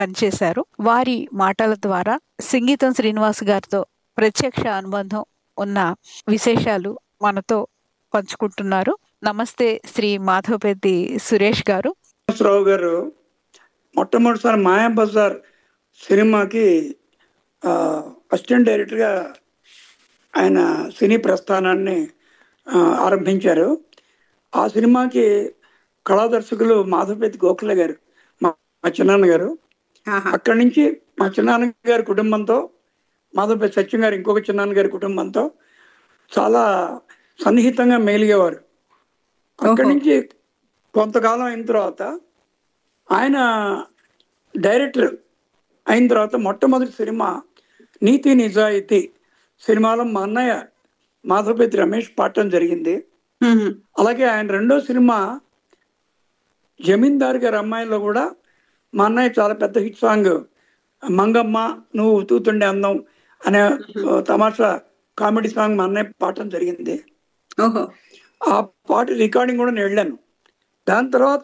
పనిచేశారు వారి మాటల ద్వారా సంగీతం శ్రీనివాస్ గారితో ప్రత్యక్ష అనుబంధం ఉన్న విశేషాలు మనతో పంచుకుంటున్నారు నమస్తే శ్రీ మాధవపెద్ది సురేష్ గారు రావు గారు మొట్టమొదటిసారి మాయా బజార్ సినిమాకి ఆ, అసిస్టెంట్ డైరెక్టర్గా ఆయన సినీ ప్రస్థానాన్ని ఆ, ఆరంభించారు ఆ సినిమాకి కళాదర్శకులు మాధవపతి గోఖలే గారు మా మా చిన్నాన్న గారు అక్కడి నుంచి మా చిన్నాన్న గారి కుటుంబంతో మాధవపతి సత్యం గారు ఇంకొక చిన్నాన్న గారి కుటుంబంతో చాలా సన్నిహితంగా మేలిగేవారు అక్కడి ఓహో. నుంచి కొంతకాలం అయిన తర్వాత ఆయన డైరెక్టర్ అయిన తర్వాత మొట్టమొదటి సినిమా నీతి నిజాయితీ సినిమాలో మా అన్నయ్య మాధవపతి రమేష్ పాడటం జరిగింది అలాగే ఆయన రెండో సినిమా జమీందార్ గారి అమ్మాయిలో కూడా మా అన్నయ్య చాలా పెద్ద హిట్ సాంగ్ మంగమ్మ నువ్వు తూతుండే అందం అనే ఓ తమాషా కామెడీ సాంగ్ మా అన్నయ్య పాడటం జరిగింది ఓహో ఆ పాట రికార్డింగ్ కూడా నేను వెళ్ళాను దాని తర్వాత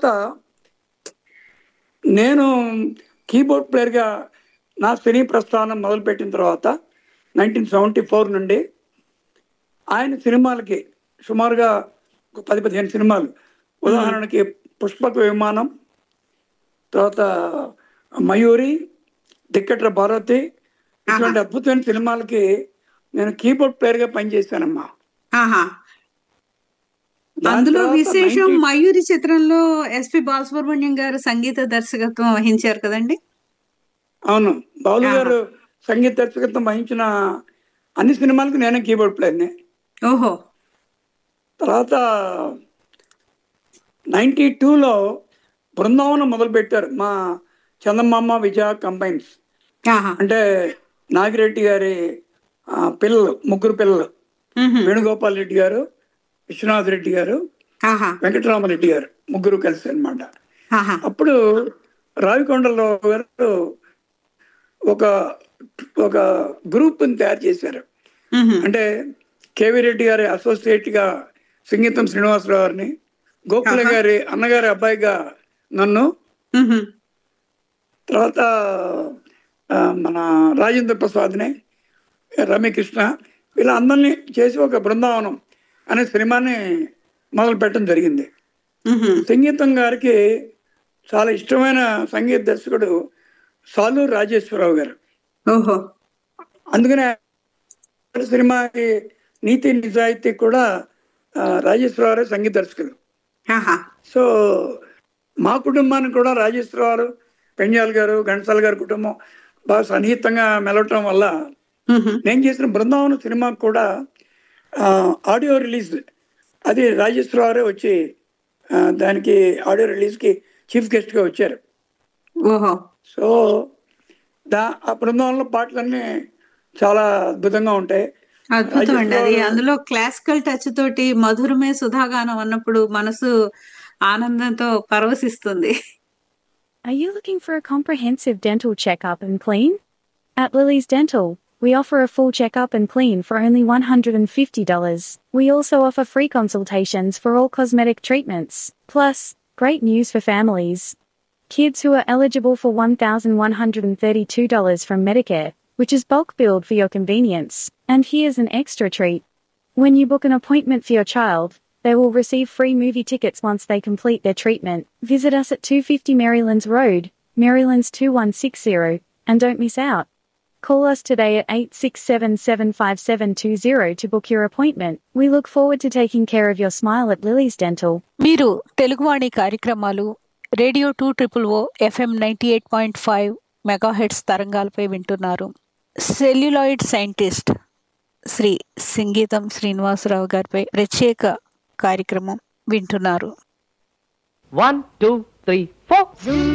నేను కీబోర్డ్ ప్లేయర్గా నా సినీ ప్రస్థానం మొదలుపెట్టిన తర్వాత నైన్టీన్ సెవెంటీ ఫోర్ నుండి ఆయన సినిమాలకి సుమారుగా ఒక పది పదిహేను సినిమాలు ఉదాహరణకి పుష్పక విమానం తర్వాత మయూరి దిక్కట్ర భారతి ఇటువంటి అద్భుతమైన సినిమాలకి నేను కీబోర్డ్ ప్లేయర్గా పనిచేశానమ్మా ఆహా దాని అందులో తర్వాత విశేషం 90 మయూరి చిత్రంలో ఎస్పి బాలసుబ్రహ్మణ్యం గారు సంగీత దర్శకత్వం వహించారు కదండి అవును బాలు ఆహా. గారు సంగీత దర్శకత్వం వహించిన అన్ని సినిమాలకు నేనే కీబోర్డ్ ప్లేయర్ని ఓహో తర్వాత నైంటీ టూలో బృందావనం మొదలుపెట్టారు మా చందమామ విజయ కంబైన్స్ ఆహా అంటే నాగిరెడ్డి గారి ఆ, పిల్లలు ముగ్గురు పిల్లలు మ్హూ. వేణుగోపాల్ రెడ్డి గారు విశ్వనాథ్ రెడ్డి గారు ఆహా వెంకటరామరెడ్డి గారు ముగ్గురు కలిసి అన్నమాట ఆహా అప్పుడు రావికొండలరావు గారు ఒక ఒక గ్రూప్ని తయారు చేశారు మ్హూ. అంటే కేవీ రెడ్డి గారి అసోసియేట్ గా సంగీతం శ్రీనివాసరావు గారిని గోఖలే ఆహా. గారి అన్నగారి అబ్బాయిగా నన్ను మ్హూ. తర్వాత ఆ, మన రాజేంద్ర ప్రసాద్ని రమ్యకృష్ణ వీళ్ళ అందరినీ చేసి ఒక బృందావనం అనే సినిమాని మొదలు పెట్టడం జరిగింది మ్హూ. సంగీతం గారికి చాలా ఇష్టమైన సంగీత దర్శకుడు సాలూరు రాజేశ్వరరావు గారు ఓహో అందుకనే సినిమాకి నీతి నిజాయితీ కూడా ఆ, రాజేశ్వరరావు సంగీత దర్శకులు ఆహా సో మా కుటుంబానికి కూడా రాజేశ్వరరావు పెంజాల్ గారు ఘంటసాల గారి కుటుంబం బాగా సన్నిహితంగా మెలవటం వల్ల మ్హూ. నేను చేసిన బృందావనం సినిమాకు కూడా ఆ, ఆడియో రిలీజ్ అది రాజేశ్వరరావు వచ్చి ఆ, దానికి ఆడియో రిలీజ్కి చీఫ్ గెస్ట్గా వచ్చారు ఓహో సో దా ఆ బృందావనంలో పాటలన్నీ చాలా అద్భుతంగా ఉంటాయి అద్భుతం అండి అది రాజేశ్వరరావు- అందులో క్లాసికల్ టచ్ తోటి మధురమే సుధాగానం అన్నప్పుడు మనసు ఆనందంతో పరవశిస్తుంది Are you looking for a comprehensive dental checkup and clean? At Lily's Dental, we offer a full checkup and clean for only $150. We also offer free consultations for all cosmetic treatments. Plus, great news for families. Kids who are eligible for $1,132 from Medicare, which is bulk billed for your convenience. And here's an extra treat. When you book an appointment for your child, they will receive free movie tickets once they complete their treatment. Visit us at 250 Marylands Road, Marylands 2160, and don't miss out. Call us today at 867-75720 to book your appointment. We look forward to taking care of your smile at Lily's Dental. మీరు తెలుగువాణి కార్యక్రమాలు radio two triple O FM ninety eight point five megahertz తరంగాలపై వింటున్నారు celluloid scientist Shri సంగీతం శ్రీనివాసరావు గారిపై ప్రత్యేక కార్యక్రమం వింటున్నారు One, two, three, four. Zoom,